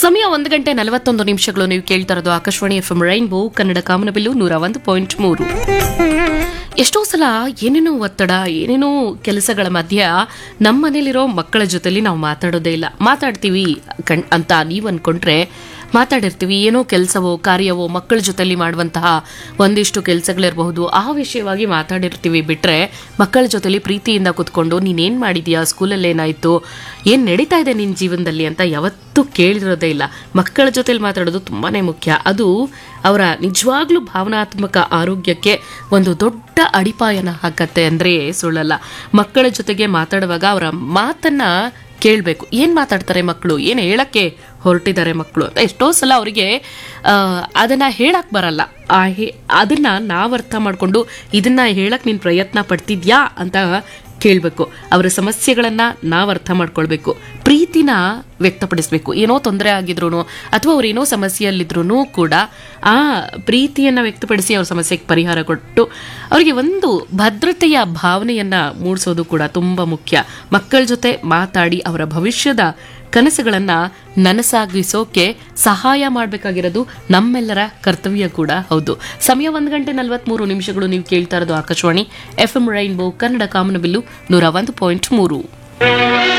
ಸಮಯ ಒಂದು ಗಂಟೆ ನಲವತ್ತೊಂದು ನಿಮಿಷಗಳು ನೀವು ಕೇಳ್ತಾ ಇರೋದು Akashvani F M rainbow Kannada ಕಾಮನಬಿಲ್ಲು ನೂರ ಒಂದು ಪಾಯಿಂಟ್ ಮೂರು ಎಷ್ಟೋ ಸಲ ಏನೇನೋ ಒತ್ತಡ ಏನೇನೋ ಕೆಲಸಗಳ ಮಧ್ಯ ನಮ್ಮ ಮನೇಲಿರೋ ಮಕ್ಕಳ ಜೊತೆಲಿ ನಾವು ಮಾತಾಡೋದೇ ಇಲ್ಲ ಮಾತಾಡ್ತೀವಿ ಕಣ್ ಅಂತ ನೀವು ಅನ್ಕೊಂಡ್ರೆ ಮಾತಾಡಿರ್ತೀವಿ ಏನೋ ಕೆಲಸವೋ ಕಾರ್ಯವೋ ಮಕ್ಕಳ ಜೊತೆಲಿ ಮಾಡುವಂತಹ ಒಂದಿಷ್ಟು ಕೆಲಸಗಳಿರಬಹುದು ಆ ವಿಷಯವಾಗಿ ಮಾತಾಡಿರ್ತೀವಿ ಬಿಟ್ರೆ ಮಕ್ಕಳ ಜೊತೆಲಿ ಪ್ರೀತಿಯಿಂದ ಕುತ್ಕೊಂಡು ನೀನೇನ್ ಮಾಡಿದ್ಯಾ ಸ್ಕೂಲಲ್ಲಿ ಏನಾಯ್ತು ಏನ್ ನಡೀತಾ ಇದೆ ನಿನ್ನ ಜೀವನದಲ್ಲಿ ಅಂತ ಯಾವತ್ತೂ ಕೇಳಿರೋದೇ ಇಲ್ಲ ಮಕ್ಕಳ ಜೊತೆಲಿ ಮಾತಾಡೋದು ತುಂಬಾನೇ ಮುಖ್ಯ ಅದು ಅವರ ನಿಜವಾಗ್ಲೂ ಭಾವನಾತ್ಮಕ ಆರೋಗ್ಯಕ್ಕೆ ಒಂದು ದೊಡ್ಡ ಅಡಿಪಾಯನ ಹಾಕತ್ತೆ ಅಂದ್ರೆ ಸುಳ್ಳಲ್ಲ ಮಕ್ಕಳ ಜೊತೆಗೆ ಮಾತಾಡುವಾಗ ಅವರ ಮಾತನ್ನ ಕೇಳಬೇಕು ಏನ್ ಮಾತಾಡ್ತಾರೆ ಮಕ್ಕಳು ಏನ್ ಹೇಳಕ್ಕೆ ಹೊರಟಿದ್ದಾರೆ ಮಕ್ಕಳು ಅಂತ ಎಷ್ಟೋ ಸಲ ಅವರಿಗೆ ಅದನ್ನ ಹೇಳಕ್ ಬರಲ್ಲ ಆ ಹೇ- ಅದನ್ನ ನಾವ್ ಅರ್ಥ ಮಾಡ್ಕೊಂಡು ಇದನ್ನ ಹೇಳಕ್ ನೀನ್ ಪ್ರಯತ್ನ ಪಡ್ತಿದ್ಯಾ ಅಂತ ಕೇಳಬೇಕು ಅವರ ಸಮಸ್ಯೆಗಳನ್ನ ನಾವ್ ಅರ್ಥ ಮಾಡ್ಕೊಳ್ಬೇಕು ಪ್ರೀತಿನ ವ್ಯಕ್ತಪಡಿಸ್ಬೇಕು ಏನೋ ತೊಂದರೆ ಆಗಿದ್ರು ಅಥವಾ ಅವ್ರು ಏನೋ ಸಮಸ್ಯೆಯಲ್ಲಿದ್ರು ಕೂಡ ಆ ಪ್ರೀತಿಯನ್ನ ವ್ಯಕ್ತಪಡಿಸಿ ಅವ್ರ ಸಮಸ್ಯೆಗೆ ಪರಿಹಾರ ಕೊಟ್ಟು ಅವರಿಗೆ ಒಂದು ಭದ್ರತೆಯ ಭಾವನೆಯನ್ನ ಮೂಡಿಸೋದು ಕೂಡ ತುಂಬಾ ಮುಖ್ಯ ಮಕ್ಕಳ ಜೊತೆ ಮಾತಾಡಿ ಅವರ ಭವಿಷ್ಯದ ಕನಸುಗಳನ್ನ ನನಸಾಗಿಸೋಕೆ ಸಹಾಯ ಮಾಡಬೇಕಾಗಿರೋದು ನಮ್ಮೆಲ್ಲರ ಕರ್ತವ್ಯ ಕೂಡ ಹೌದು ಸಮಯ ಒಂದು ಗಂಟೆ ನಲವತ್ಮೂರು ನಿಮಿಷಗಳು ನೀವು ಕೇಳ್ತಾ ಇರೋದು Akashvani F M rainbow Kannada ಕಾಮನಬಿಲ್ಲು ನೂರ ಒಂದು ಪಾಯಿಂಟ್ ಮೂರು